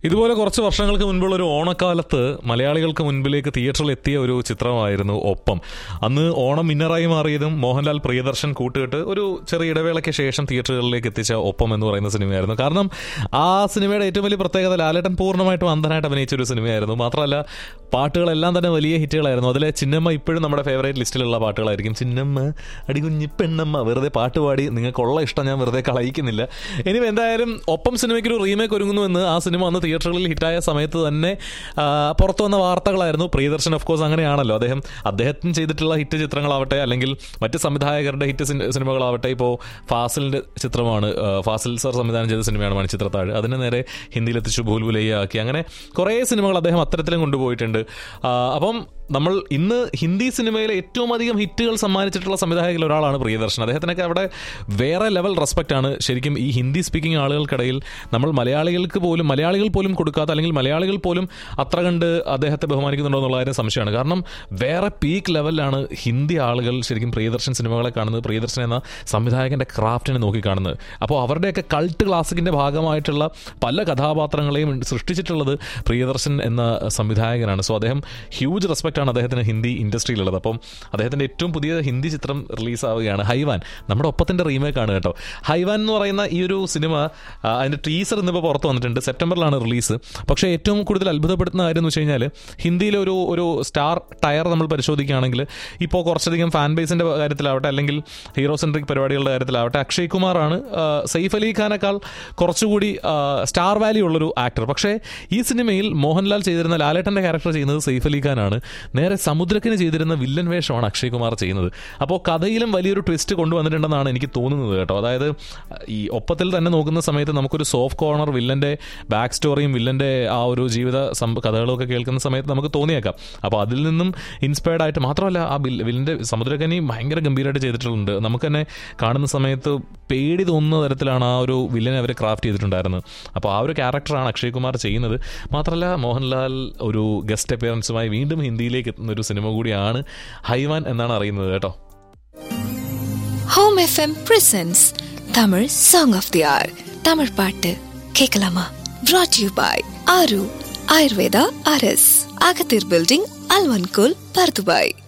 ഇതുപോലെ കുറച്ച് വർഷങ്ങൾക്ക് മുൻപുള്ള ഒരു ഓണക്കാലത്ത് മലയാളികൾക്ക് മുൻപിലേക്ക് തിയേറ്ററിൽ എത്തിയ ഒരു ചിത്രമായിരുന്നു ഒപ്പം അന്ന് ഓണം വിന്നറായി മാറിയതും മോഹൻലാൽ പ്രിയദർശൻ കൂട്ടുകെട്ട് ഒരു ചെറിയ ഇടവേളയ്ക്ക് ശേഷം തിയേറ്ററുകളിലേക്ക് എത്തിച്ച ഒപ്പം എന്ന് പറയുന്ന സിനിമയായിരുന്നു കാരണം ആ സിനിമയുടെ ഏറ്റവും വലിയ പ്രത്യേകത ലാലേട്ടൻ പൂർണ്ണമായിട്ടും അന്ധനായിട്ട് അഭിനയിച്ച ഒരു സിനിമയായിരുന്നു മാത്രമല്ല പാട്ടുകളെല്ലാം തന്നെ വലിയ ഹിറ്റുകളായിരുന്നു അതിലെ ചിന്നമ്മ ഇപ്പോഴും നമ്മുടെ ഫേവറേറ്റ് ലിസ്റ്റിലുള്ള പാട്ടുകളായിരിക്കും ചിന്നമ്മ അടികുഞ്ഞി പെണ്ണമ്മ വെറുതെ പാട്ട് പാടി നിങ്ങൾക്കുള്ള ഇഷ്ടം ഞാൻ വെറുതെ കളയിക്കുന്നില്ല ഇനി എന്തായാലും ഒപ്പം സിനിമയ്ക്ക് ഒരു റീമേക്ക് ഒരുങ്ങുന്നുവെന്ന് ആ സിനിമ അന്ന് തിയേറ്ററുകളിൽ ഹിറ്റായ സമയത്ത് തന്നെ ആ, പുറത്തു വന്ന വാർത്തകളായിരുന്നു പ്രിയദർശൻ ഓഫ് കോഴ്സ് അങ്ങനെയാണല്ലോ അദ്ദേഹം അദ്ദേഹത്തിന് ചെയ്തിട്ടുള്ള ഹിറ്റ് ചിത്രങ്ങളാവട്ടെ അല്ലെങ്കിൽ മറ്റ് സംവിധായകരുടെ ഹിറ്റ് സിനി- സിനിമകളാവട്ടെ ഇപ്പോൾ ഫാസിലിന്റെ ചിത്രമാണ് ആ, ഫാസിൽ സർ സംവിധാനം ചെയ്ത സിനിമയാണ് മണിച്ചിത്രത്താഴ് അതിനെ നേരെ ഹിന്ദിയിലെത്തിച്ചു ഭൂൽബുലയ്യ ആക്കി അങ്ങനെ കുറേ സിനിമകൾ അദ്ദേഹം അത്തരത്തിലും കൊണ്ടുപോയിട്ടുണ്ട് ആ, അപ്പം നമ്മൾ ഇന്ന് ഹിന്ദി സിനിമയിലെ ഏറ്റവും അധികം ഹിറ്റുകൾ സമ്മാനിച്ചിട്ടുള്ള സംവിധായകരിൽ ഒരാളാണ് പ്രിയദർശൻ അദ്ദേഹത്തിനൊക്കെ അവിടെ വേറെ ലെവൽ റെസ്പെക്റ്റ് ആണ് ശരിക്കും ഈ ഹിന്ദി സ്പീക്കിംഗ് ആളുകൾക്കിടയിൽ നമ്മൾ മലയാളികൾക്ക് പോലും മലയാളികൾ പോലും കൊടുക്കാത്ത അല്ലെങ്കിൽ മലയാളികൾ പോലും അത്ര കണ്ട് അദ്ദേഹത്തെ ബഹുമാനിക്കുന്നുണ്ടോ എന്നുള്ള കാര്യം സംശയമാണ് കാരണം വേറെ പീക്ക് ലെവലിലാണ് ഹിന്ദി ആളുകൾ ശരിക്കും പ്രിയദർശൻ സിനിമകളെ കാണുന്നത് പ്രിയദർശൻ എന്ന സംവിധായകന്റെ ക്രാഫ്റ്റിനെ നോക്കി കാണുന്നത് അപ്പോൾ അവരുടെയൊക്കെ കൾട്ട് ക്ലാസിക്കിന്റെ ഭാഗമായിട്ടുള്ള പല കഥാപാത്രങ്ങളെയും സൃഷ്ടിച്ചിട്ടുള്ളത് പ്രിയദർശൻ എന്ന സംവിധായകനാണ് സോ അദ്ദേഹം ഹ്യൂജ് റെസ്പെക്റ്റ് ആണ് അദ്ദേഹത്തിന് ഹിന്ദി ഇൻഡസ്ട്രിയിലുള്ളത് അപ്പം അദ്ദേഹത്തിന്റെ ഏറ്റവും പുതിയ ഹിന്ദി ചിത്രം റിലീസാവുകയാണ് ഹൈവാൻ നമ്മുടെ ഒപ്പത്തിന്റെ റീമേക്ക് ആണ് കേട്ടോ ഹൈവാൻ എന്ന് പറയുന്ന ഈ ഒരു സിനിമ ആ, അതിന്റെ ടീസർ ഇന്നിപ്പോൾ പുറത്ത് വന്നിട്ടുണ്ട് സെപ്റ്റംബറിലാണ് റിലീസ് പക്ഷേ ഏറ്റവും കൂടുതൽ അത്ഭുതപ്പെടുത്തുന്ന കാര്യം എന്ന് വെച്ച് കഴിഞ്ഞാൽ ഹിന്ദിയിലെ ഒരു ഒരു സ്റ്റാർ ടയർ നമ്മൾ പരിശോധിക്കുകയാണെങ്കിൽ ഇപ്പോൾ കുറച്ചധികം ഫാൻ ബേസിന്റെ കാര്യത്തിലാവട്ടെ അല്ലെങ്കിൽ ഹീറോ സെൻട്രിക് പരിപാടികളുടെ കാര്യത്തിലാവട്ടെ അക്ഷയ് കുമാറാണ് ആ, സെയ്ഫ് അലി ഖാനേക്കാൾ കുറച്ചുകൂടി ആ, സ്റ്റാർ വാല്യൂ ഉള്ളൊരു ആക്ടർ പക്ഷേ ഈ സിനിമയിൽ മോഹൻലാൽ ചെയ്തിരുന്ന ലാലേട്ടന്റെ ക്യാരക്ടർ ചെയ്യുന്നത് സെയ്ഫ് അലി ഖാനാണ് നേരെ സമുദ്രക്കിന് ചെയ്തിരുന്ന വില്ലൻ വേഷമാണ് അക്ഷയ് കുമാർ ചെയ്യുന്നത് അപ്പോൾ കഥയിലും വലിയൊരു ട്വിസ്റ്റ് കൊണ്ടുവന്നിട്ടുണ്ടെന്നാണ് എനിക്ക് തോന്നുന്നത് കേട്ടോ അതായത് ഈ ഒപ്പത്തിൽ തന്നെ നോക്കുന്ന സമയത്ത് നമുക്കൊരു സോഫ്റ്റ് കോർണർ വില്ലന്റെ ബാക്ക് സ്റ്റോറിയും വില്ലന്റെ ആ ഒരു ജീവിത സം- കഥകളും ഒക്കെ കേൾക്കുന്ന സമയത്ത് നമുക്ക് തോന്നിയേക്കാം അപ്പോൾ അതിൽ നിന്നും ഇൻസ്പയർഡ് ആയിട്ട് മാത്രമല്ല ആ വില്ല- വില്ലന്റെ സമുദ്രക്കനി ഭയങ്കര ഗംഭീരമായിട്ട് ചെയ്തിട്ടുണ്ട് നമുക്ക് തന്നെ കാണുന്ന സമയത്ത് പേടി തോന്നുന്ന തരത്തിലാണ് ആ ഒരു വില്ലനെ അവർ ക്രാഫ്റ്റ് ചെയ്തിട്ടുണ്ടായിരുന്നത് അപ്പോൾ ആ ഒരു ക്യാരക്ടറാണ് അക്ഷയ് കുമാർ ചെയ്യുന്നത് മാത്രമല്ല മോഹൻലാൽ ഒരു ഗസ്റ്റ് അപ്പിയറൻസുമായി വീണ്ടും ഹിന്ദിയിലേക്ക് എത്തുന്ന ഒരു സിനിമ കൂടിയാണ് ഹൈവാൻ എന്നാണ് അറിയുന്നത് കേട്ടോ home FM presence Tamil song of the hour Tamil பாட்டு கேட்கலாமா brought யூ பாய் ஆரு ஆயுர்வேதா அரஸ் அகத்தீர் பில்டிங் அல்வன்கோல் பர்துபாய்